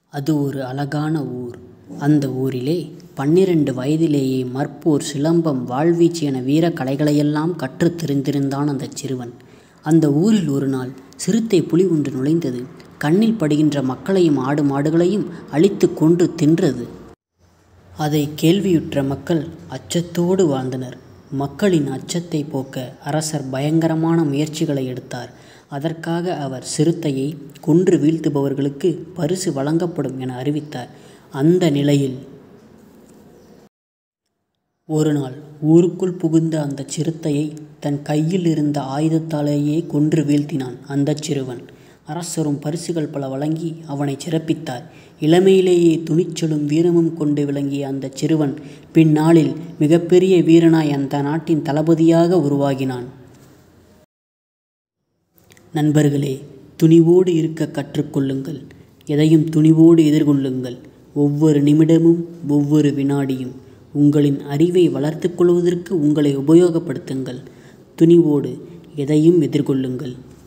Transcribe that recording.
அது ஒரு அழகான ஊர். அந்த ஊரிலே பன்னிரண்டு வயதிலேயே மற்போர், சிலம்பம், வாள்வீச்சு என வீரக் கலைகளையெல்லாம் கற்றுத் தெரிந்திருந்தான் அந்தச் சிறுவன். அந்த ஊரில் ஒருநாள் சிறுத்தை புலி ஒன்று நுழைந்தது. கண்ணில் படுகின்ற மக்களையும் ஆடு மாடுகளையும் அழித்துக் கொன்று தின்றது. அதைக் கேள்வியுற்ற மக்கள் அச்சத்தோடு வாழ்ந்தனர். மக்களின் அச்சத்தைப் போக்க அரசர் பயங்கரமான முயற்சிகளை எடுத்தார். அதற்காக அவர் சிறுத்தையைக் கொன்று வீழ்த்துபவர்களுக்கு பரிசு வழங்கப்படும் என அறிவித்தார். அந்த நிலையில் ஒருநாள் ஊருக்குள் புகுந்த அந்தச் சிறுத்தையைத் தன் கையிலிருந்த ஆயுதத்தாலேயே கொன்று வீழ்த்தினான் அந்தச் சிறுவன். அரசரும் பரிசுகள் பல வழங்கி அவனைச் சிறப்பித்தார். இளமையிலேயே துணிச்சலும் வீரமும் கொண்டு விளங்கிய அந்தச் சிறுவன் பின்னாளில் மிகப்பெரிய வீரனாய் அந்த நாட்டின் தளபதியாக உருவாகினான். நண்பர்களே துணிவோடு இருக்கக் கற்றுக் கொள்ளுங்கள். எதையும் துணிவோடு எதிர்கொள்ளுங்கள். ஒவ்வொரு நிமிடமும் ஒவ்வொரு விநாடியும் உங்களின் அறிவை வளர்த்துக் கொள்வதற்கு உங்களை உபயோகப்படுத்துங்கள். துணிவோடு எதையும் எதிர்கொள்ளுங்கள்.